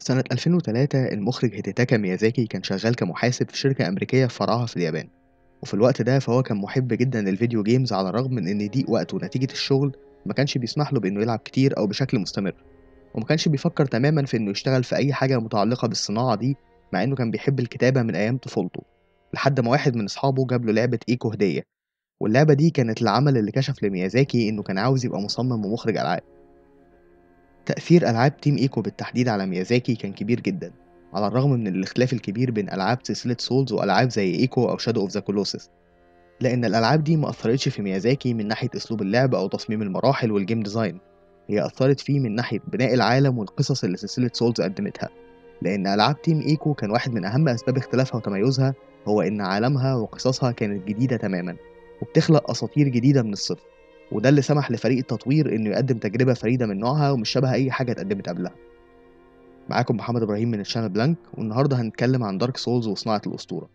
سنة 2003 المخرج هيديتاكا ميازاكي كان شغال كمحاسب في شركة أمريكية فرعها في اليابان وفي الوقت ده فهو كان محب جدا للفيديو جيمز على الرغم من إن ضيق وقته نتيجة الشغل ما كانش بيسمح له بإنه يلعب كتير أو بشكل مستمر وما كانش بيفكر تماما في إنه يشتغل في أي حاجة متعلقة بالصناعة دي مع إنه كان بيحب الكتابة من أيام طفولته لحد ما واحد من أصحابه جاب له لعبة إيكو هدية واللعبة دي كانت العمل اللي كشف لميازاكي إنه كان عاوز يبقى مصمم ومخرج ألعاب تأثير ألعاب تيم إيكو بالتحديد على ميازاكي كان كبير جدا على الرغم من الاختلاف الكبير بين ألعاب سلسلة سولز وألعاب زي إيكو أو شادو أوف ذا كولوسس لأن الألعاب دي ما أثرتش في ميازاكي من ناحية أسلوب اللعب أو تصميم المراحل والجيم ديزاين هي أثرت فيه من ناحية بناء العالم والقصص اللي سلسلة سولز قدمتها لأن ألعاب تيم إيكو كان واحد من أهم أسباب اختلافها وتميزها هو إن عالمها وقصصها كانت جديدة تماما وبتخلق أساطير جديدة من الصفر وده اللي سمح لفريق التطوير إنه يقدم تجربة فريدة من نوعها ومش شبه أي حاجة اتقدمت قبلها معاكم محمد إبراهيم من الشانل بلانك والنهاردة هنتكلم عن دارك سولز وصناعة الأسطورة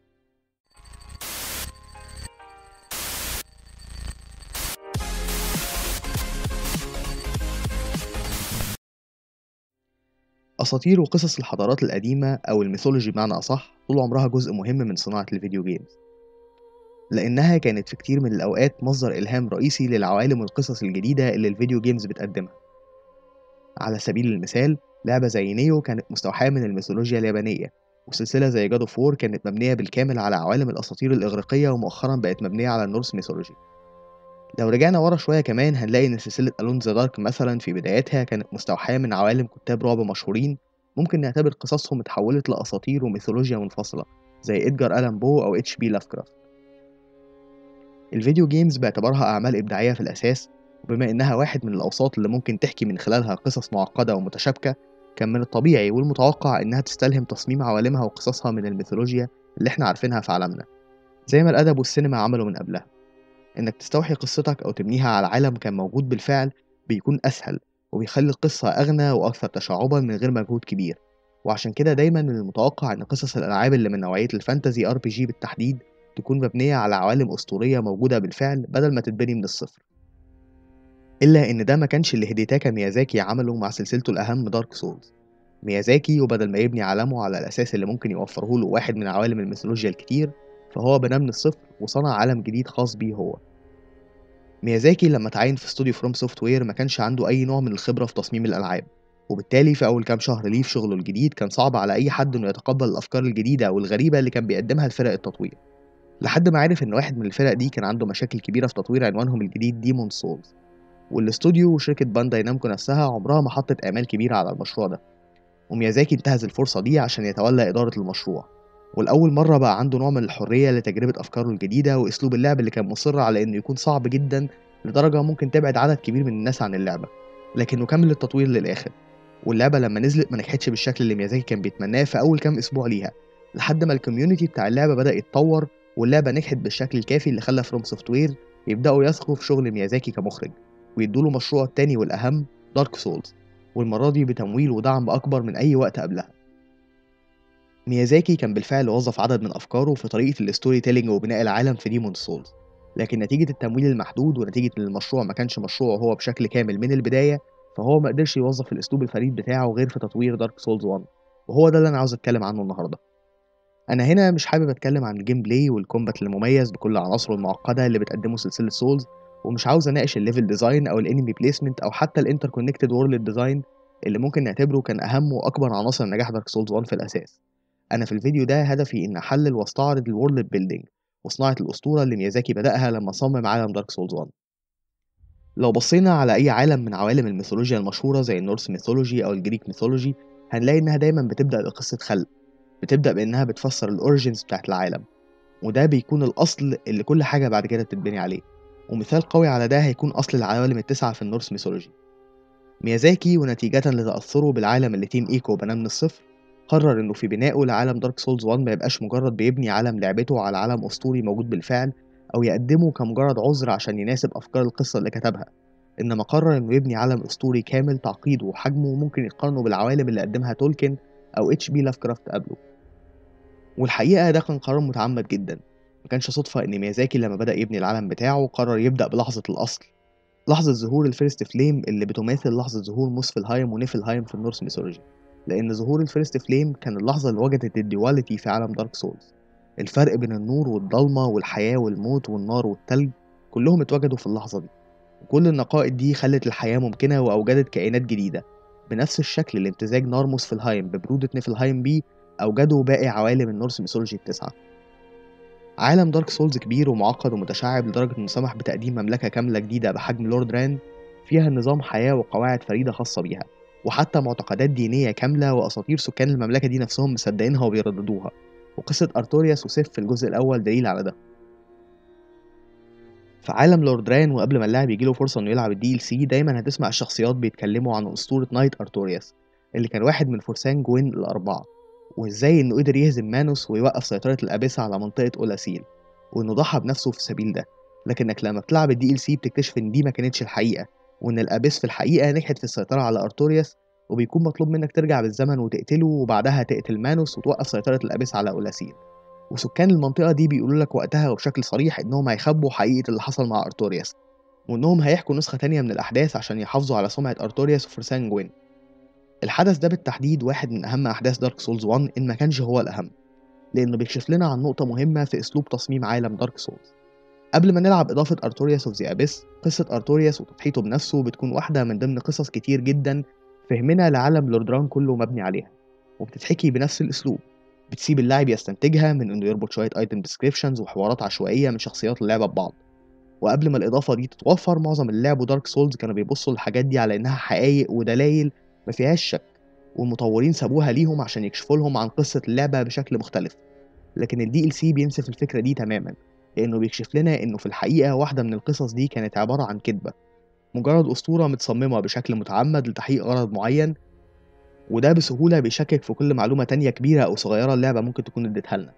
أساطير وقصص الحضارات القديمة أو الميثولوجي بمعنى أصح طول عمرها جزء مهم من صناعة الفيديو جيمز لأنها كانت في كتير من الأوقات مصدر إلهام رئيسي للعوالم والقصص الجديدة اللي الفيديو جيمز بتقدمها على سبيل المثال لعبة زي نيو كانت مستوحاة من الميثولوجيا اليابانية وسلسلة زي جاد اوف وور كانت مبنية بالكامل على عوالم الأساطير الإغريقية ومؤخرا بقت مبنية على النورس ميثولوجي لو رجعنا ورا شوية كمان هنلاقي إن سلسلة ألون ذا دارك مثلا في بدايتها كانت مستوحاة من عوالم كتاب رعب مشهورين ممكن نعتبر قصصهم اتحولت لأساطير وميثولوجيا منفصلة زي إدجار ألان بو أو اتش بي لافكرافت الفيديو جيمز باعتبارها أعمال إبداعية في الأساس وبما إنها واحد من الأوساط اللي ممكن تحكي من خلالها قصص معقدة ومتشابكة كان من الطبيعي والمتوقع إنها تستلهم تصميم عوالمها وقصصها من الميثولوجيا اللي إحنا عارفينها في عالمنا زي ما الأدب والسينما عملوا من قبلها إنك تستوحي قصتك أو تبنيها على عالم كان موجود بالفعل بيكون أسهل وبيخلي القصة أغنى وأكثر تشعبا من غير مجهود كبير وعشان كده دايما من المتوقع إن قصص الألعاب اللي من نوعية الفانتزي ار بي جي بالتحديد تكون مبنية على عوالم أسطورية موجودة بالفعل بدل ما تتبني من الصفر إلا إن ده ما كانش اللي هيديتاكا ميازاكي عمله مع سلسلته الأهم دارك سولز ميازاكي وبدل ما يبني عالمه على الأساس اللي ممكن يوفره له واحد من عوالم الميثولوجيا الكتير فهو بناه من الصفر وصنع عالم جديد خاص بيه هو ميازاكي لما تعين في استوديو فروم سوفت وير ما كانش عنده أي نوع من الخبرة في تصميم الألعاب وبالتالي في أول كام شهر ليه في شغله الجديد كان صعب على أي حد إنه يتقبل الأفكار الجديدة والغريبة اللي كان بيقدمها لفرق التطوير لحد ما عرف إن واحد من الفرق دي كان عنده مشاكل كبيرة في تطوير عنوانهم الجديد ديمون سولز والاستوديو وشركة بانداي نامكو نفسها عمرها ما حطت آمال كبيرة على المشروع ده وميازاكي انتهز الفرصة دي عشان يتولى إدارة المشروع والأول مرة بقى عنده نوع من الحرية لتجربة أفكاره الجديدة وأسلوب اللعب اللي كان مصر على إنه يكون صعب جدا لدرجة ممكن تبعد عدد كبير من الناس عن اللعبة لكنه كمل التطوير للآخر واللعبة لما نزلت ما نجحتش بالشكل اللي ميازاكي كان بيتمناه في أول كام أسبوع ليها لحد ما الكوميونتي بتاع اللعبة بدأ يتطور واللعبة نجحت بالشكل الكافي اللي خلى فروم سوفت وير يبدأوا يثقوا في شغل ميازاكي كمخرج ويدوله مشروع التاني والأهم دارك سولز والمرة دي بتمويل ودعم أكبر من أي وقت قبلها ميازاكي كان بالفعل وظف عدد من أفكاره في طريقة الستوري تيلينج وبناء العالم في ديمون سولز لكن نتيجة التمويل المحدود ونتيجة إن المشروع ما كانش مشروع هو بشكل كامل من البداية فهو ما قدرش يوظف الأسلوب الفريد بتاعه غير في تطوير دارك سولز 1 وهو ده اللي أنا عاوز أتكلم عنه النهاردة أنا هنا مش حابب أتكلم عن الجيم بلاي والكومبات المميز بكل عناصره المعقدة اللي بتقدمه سلسلة سولز ومش عاوز اناقش الليفل ديزاين او الانمي بليسمنت او حتى الانتر كونكتد وورلد ديزاين اللي ممكن نعتبره كان اهم واكبر عناصر نجاح دارك سولز 1 في الاساس انا في الفيديو ده هدفي ان احلل واستعرض الورلد بيلدينج وصناعه الاسطوره اللي ميازاكي بداها لما صمم عالم دارك سولز 1 لو بصينا على اي عالم من عوالم الميثولوجيا المشهوره زي النورس ميثولوجي او الجريك ميثولوجي هنلاقي انها دايما بتبدا بقصه خلق بتبدا بانها بتفسر الاوريجينز بتاعت العالم وده بيكون الاصل اللي كل حاجه بعد كده بتتبني عليه ومثال قوي على ده هيكون أصل العوالم التسعة في النورس ميثولوجي ميازاكي ونتيجة لتأثره بالعالم اللي تيم إيكو بناه من الصفر قرر إنه في بنائه لعالم دارك سولز 1 ما يبقاش مجرد بيبني عالم لعبته على عالم أسطوري موجود بالفعل أو يقدمه كمجرد عذر عشان يناسب أفكار القصة اللي كتبها إنما قرر إنه يبني عالم أسطوري كامل تعقيده وحجمه ممكن يقارنه بالعوالم اللي قدمها تولكن أو اتش بي لافكرافت قبله والحقيقة ده كان قرار متعمد جدا ما كانش صدفة إن ميازاكي لما بدأ يبني العالم بتاعه قرر يبدأ بلحظة الأصل لحظة ظهور الفيرست فليم اللي بتماثل لحظة ظهور موسفلهايم ونيفلهايم في النورس ميثولوجي لأن ظهور الفيرست فليم كان اللحظة اللي وجدت الديواليتي في عالم دارك سولز الفرق بين النور والضلمة والحياة والموت والنار والتلج كلهم اتوجدوا في اللحظة دي وكل النقائض دي خلت الحياة ممكنة وأوجدت كائنات جديدة بنفس الشكل اللي امتزاج نار موسفلهايم ببرودة نيفلهايم بيه أوجدوا باقي عوالم النورس ميثولوجي التسعة عالم دارك سولز كبير ومعقد ومتشعب لدرجة إنه سمح بتقديم مملكة كاملة جديدة بحجم لورد ران فيها نظام حياة وقواعد فريدة خاصة بيها وحتى معتقدات دينية كاملة وأساطير سكان المملكة دي نفسهم مصدقينها وبيرددوها وقصة أرتورياس وسيف في الجزء الأول دليل على ده في عالم لورد ران وقبل ما اللاعب يجيله فرصة إنه يلعب الدي ال سي دايما هتسمع الشخصيات بيتكلموا عن أسطورة نايت أرتورياس اللي كان واحد من فرسان جوين الأربعة وإزاي إنه قدر يهزم مانوس ويوقف سيطرة الأبسة على منطقة أولاسيل وإنه ضحى بنفسه في سبيل ده لكنك لما بتلعب الدي ال سي بتكتشف إن دي ما كانتش الحقيقة وإن الأبس في الحقيقة نجحت في السيطرة على أرتورياس وبيكون مطلوب منك ترجع بالزمن وتقتله وبعدها تقتل مانوس وتوقف سيطرة الأبس على أولاسيل وسكان المنطقة دي بيقولوا لك وقتها وبشكل صريح إنهم هيخبوا حقيقة اللي حصل مع أرتورياس وإنهم هيحكوا نسخة تانية من الأحداث عشان يحافظوا على سمعة أرتورياس وفرسان جوين الحدث ده بالتحديد واحد من أهم أحداث دارك سولز 1 إن ما كانش هو الأهم لأنه بيكشف لنا عن نقطة مهمة في أسلوب تصميم عالم دارك سولز قبل ما نلعب إضافة أرتورياس اوف ذا أبيس قصة أرتورياس وتضحيته بنفسه بتكون واحدة من ضمن قصص كتير جدا فهمنا لعالم لوردران كله مبني عليها وبتتحكي بنفس الأسلوب بتسيب اللاعب يستنتجها من إنه يربط شوية ايتم ديسكريبشنز وحوارات عشوائية من شخصيات اللعبة ببعض وقبل ما الإضافة دي تتوفر معظم اللي لعبوا دارك سولز كانوا بيبصوا للحاجات دي على إنها حقايق ودلايل ما فيهاش شك والمطورين سابوها ليهم عشان يكشفوا لهم عن قصة اللعبة بشكل مختلف لكن الدي ال سي بينسف الفكرة دي تماما لأنه بيكشف لنا إنه في الحقيقة واحدة من القصص دي كانت عبارة عن كذبة مجرد أسطورة متصممة بشكل متعمد لتحقيق غرض معين وده بسهولة بيشكك في كل معلومة تانية كبيرة أو صغيرة اللعبة ممكن تكون اديتها لنا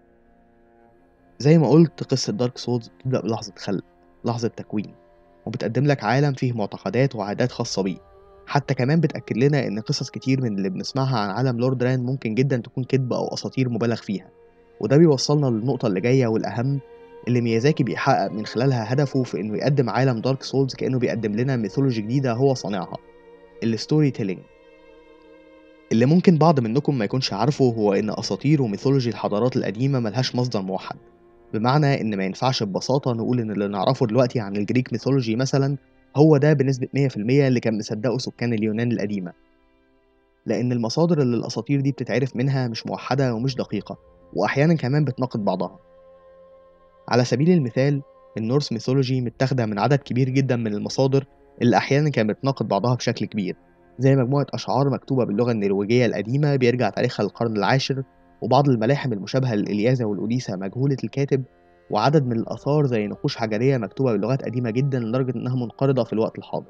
زي ما قلت قصة دارك سولز بتبدأ بلحظة خلق لحظة تكوين وبتقدم لك عالم فيه معتقدات وعادات خاصة بيه حتى كمان بتأكد لنا إن قصص كتير من اللي بنسمعها عن عالم لورد ران ممكن جدا تكون كذب أو أساطير مبالغ فيها وده بيوصلنا للنقطة اللي جاية والأهم اللي ميازاكي بيحقق من خلالها هدفه في إنه يقدم عالم دارك سولز كأنه بيقدم لنا ميثولوجي جديدة هو صانعها الستوري تيلينج اللي ممكن بعض منكم ما يكونش عارفه هو إن أساطير وميثولوجي الحضارات القديمة ملهاش مصدر موحد بمعنى إن ما ينفعش ببساطة نقول إن اللي نعرفه دلوقتي عن الجريك ميثولوجي مثلا هو ده بنسبة 100% اللي كان مصدقه سكان اليونان القديمة لأن المصادر اللي الأساطير دي بتتعرف منها مش موحدة ومش دقيقة وأحيانا كمان بتناقض بعضها على سبيل المثال النورس ميثولوجي متاخدة من عدد كبير جدا من المصادر اللي أحيانا كانت بتناقض بعضها بشكل كبير زي مجموعة أشعار مكتوبة باللغة النرويجية القديمة بيرجع تاريخها للقرن العاشر وبعض الملاحم المشابهة للإلياذة والأوديسة مجهولة الكاتب وعدد من الآثار زي نقوش حجرية مكتوبة بلغات قديمة جدا لدرجة إنها منقرضة في الوقت الحاضر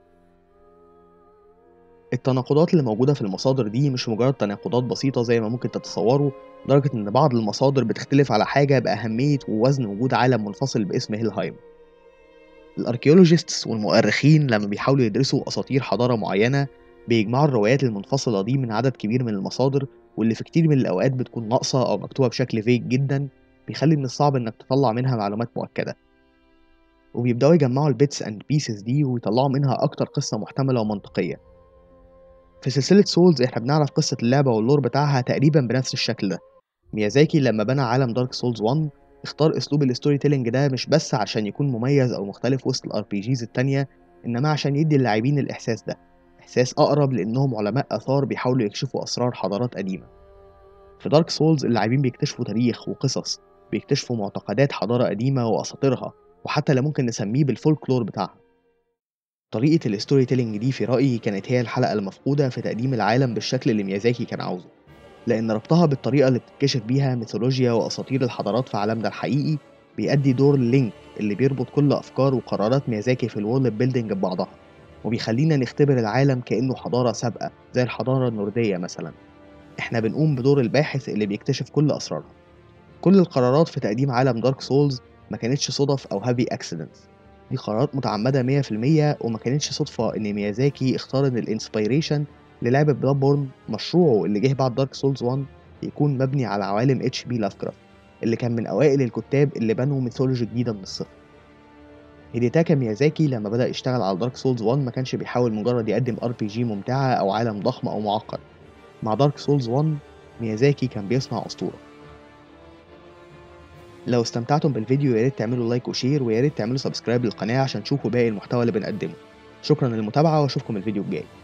التناقضات اللي موجودة في المصادر دي مش مجرد تناقضات بسيطة زي ما ممكن تتصوروا لدرجة إن بعض المصادر بتختلف على حاجة بأهمية ووزن وجود عالم منفصل باسم هيلهايم الاركيولوجيستس والمؤرخين لما بيحاولوا يدرسوا أساطير حضارة معينة بيجمعوا الروايات المنفصلة دي من عدد كبير من المصادر واللي في كتير من الأوقات بتكون ناقصة أو مكتوبة بشكل فيك جدا بيخلي من الصعب إنك تطلع منها معلومات مؤكدة وبيبدأوا يجمعوا البيتس اند بيسز دي ويطلعوا منها أكتر قصة محتملة ومنطقية في سلسلة سولز احنا بنعرف قصة اللعبة واللور بتاعها تقريبا بنفس الشكل ده ميازاكي لما بنى عالم دارك سولز 1 اختار اسلوب الستوري تيلينج ده مش بس عشان يكون مميز او مختلف وسط الار بي جيز التانية انما عشان يدي اللاعبين الاحساس ده احساس اقرب لانهم علماء اثار بيحاولوا يكشفوا اسرار حضارات قديمة في دارك سولز اللاعبين بيكتشفوا تاريخ وقصص بيكتشفوا معتقدات حضارة قديمة واساطيرها وحتى اللي ممكن نسميه بالفولكلور بتاعها طريقة الستوري تيلينج دي في رأيي كانت هي الحلقة المفقودة في تقديم العالم بالشكل اللي ميازاكي كان عاوزه لأن ربطها بالطريقة اللي بتتكشف بيها ميثولوجيا وأساطير الحضارات في عالمنا الحقيقي بيأدي دور اللينك اللي بيربط كل أفكار وقرارات ميازاكي في الورلد بيلدينج ببعضها وبيخلينا نختبر العالم كأنه حضارة سابقة زي الحضارة النوردية مثلا احنا بنقوم بدور الباحث اللي بيكتشف كل أسرارها كل القرارات في تقديم عالم دارك سولز ما كانتش صدف أو هابي أكسيدنتس دي قرارات متعمدة 100% وما كانتش صدفة إن ميازاكي اختار إن الانسبيريشن للعبة بلاد بورن مشروعه اللي جه بعد دارك سولز 1 يكون مبني على عوالم اتش بي لافكرافت اللي كان من أوائل الكتاب اللي بنوا ميثولوجي جديدة من الصفر هيديتاكا ميازاكي لما بدأ يشتغل على دارك سولز 1 ما كانش بيحاول مجرد يقدم ار بي جي ممتعة أو عالم ضخم أو معقد مع دارك سولز 1 ميازاكي كان بيصنع أسطورة لو استمتعتم بالفيديو ياريت تعملوا لايك وشير وياريت تعملوا سبسكرايب للقناة عشان تشوفوا باقي المحتوى اللي بنقدمه شكرا للمتابعة واشوفكم الفيديو الجاي